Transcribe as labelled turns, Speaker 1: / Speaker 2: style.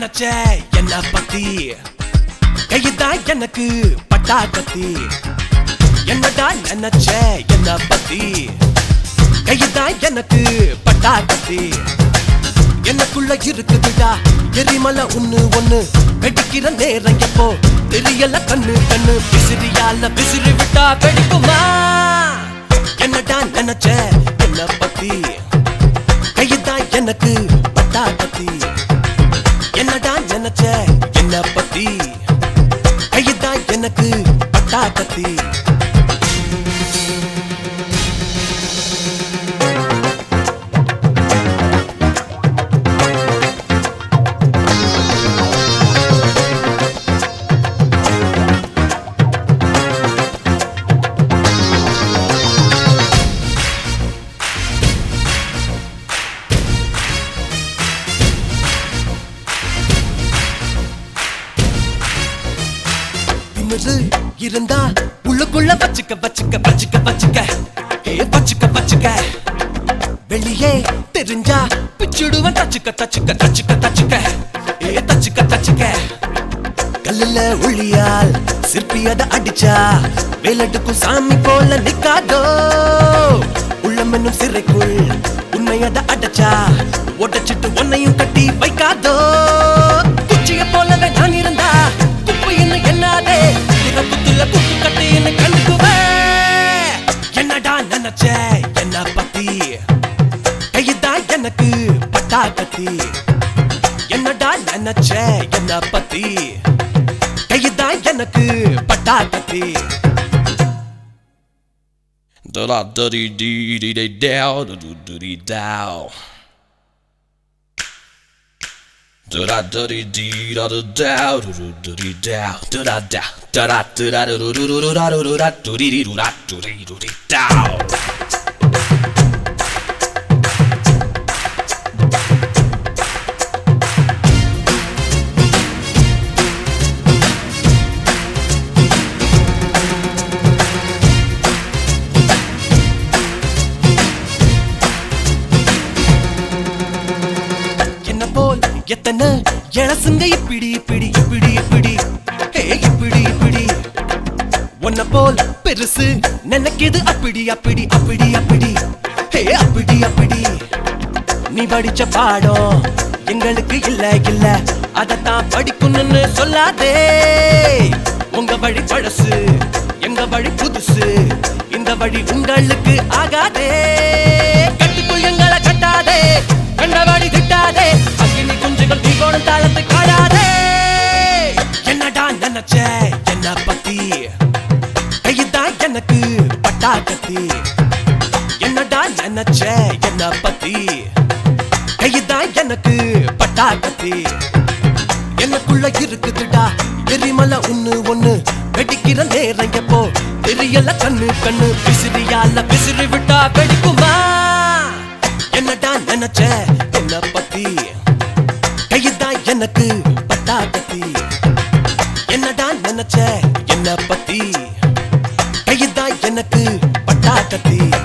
Speaker 1: நினைச்ச என்ன பத்தி கைதான் எனக்கு பட்டா கத்தி என்னடா நினைச்ச என்ன பத்தி கைதான் எனக்கு பட்டா கத்தி எனக்குள்ள இருக்குதுடா எரிமலை ஒண்ணு ஒண்ணு வெடிக்கிற நேரம் எப்போ தெரியல கண்ணு கண்ணு விசிறியால விசிறி விட்டா வெடிக்குமா என்னடா நினைச்ச என்ன பத்தி கைதான் எனக்கு பட்டா கத்தி என்னடா நினைச்ச என்ன பத்தி கைதான் எனக்கு பட்டா கத்தி திமிரு இருந்தா உள்ளுக்குள்ள வச்சுக்க வச்சுக்க வச்சுக்க வச்சுக்க ஏ வச்சுக்க வச்சுக்க வெளியே தெரிஞ்சா பிச்சுடுவன் தச்சுக்க தச்சுக்க தச்சுக்க தச்சுக்க ஏ தச்சுக்க தச்சுக்க கல்லுல ஒளியால் சிற்பி அத அடிச்சா வேலட்டுக்கும் சாமி போல நிக்காதோ உள்ளம் என்னும் சிறைக்குள் உண்மை அத அடைச்சா ஒட்டச்சிட்டு உன்னையும் கட்டி வைக்காதோ குச்சிய போலவே நான் இருந்தா குப்பு என்ன என்னாதே புத்துல குப்பு கட்டி என்ன கண்டுக்குவே என்னடா நினைச்ச என்ன பத்தி கைதான் எனக்கு பட்டா கத்தி என்னடா நினைச்ச என்ன பத்தி கைதான் எனக்கு பட்டா கத்தி
Speaker 2: Da da da dee dee dee dee dow da doo doo dee dow. Da da da dee dee da da dow da doo doo dee dow da da da da da da da da doo doo doo da doo doo da doo dee dee doo da doo dee doo dee dow.
Speaker 1: என்ன போல் எத்தனை இளசுங்க இப்படி இப்படி இப்படி இப்படி ஹே இப்படி இப்படி உன்ன போல் பெருசு நினைக்குது அப்படி அப்படி அப்படி அப்படி ஹே அப்படி அப்படி நீ படிச்ச பாடம் எங்களுக்கு இல்ல இல்ல அதத்தான் படிக்கணும்னு சொல்லாதே உங்க வழி பழசு எங்க வழி புதுசு இந்த வழி உங்களுக்கு ஆகாதே கட்டுக்குள் எங்களை கட்டாதே கண்டவாடி திட்டாதே அக்கினி குஞ்சுகள் தீகோணம் தாளத்தை காடாதே என்னடா நினைச்ச என்ன பத்தி கைதான் எனக்கு பட்டா கத்தி என்னடா நினைச்ச என்ன பத்தி கைதான் எனக்கு பட்டா கத்தி எனக்குள்ள இருக்குதுடா எரிமலை ஒண்ணு ஒண்ணு வெடிக்கிற நேரம் எப்போ தெரியல கண்ணு கண்ணு விசிறியால விசிறி விட்டா வெடிக்குமா என்னடா நினைச்ச என்ன பத்தி கைதான் எனக்கு பட்டா கத்தி என்னடா நினைச்ச என்ன பத்தி கைதான் எனக்கு பட்டா கத்தி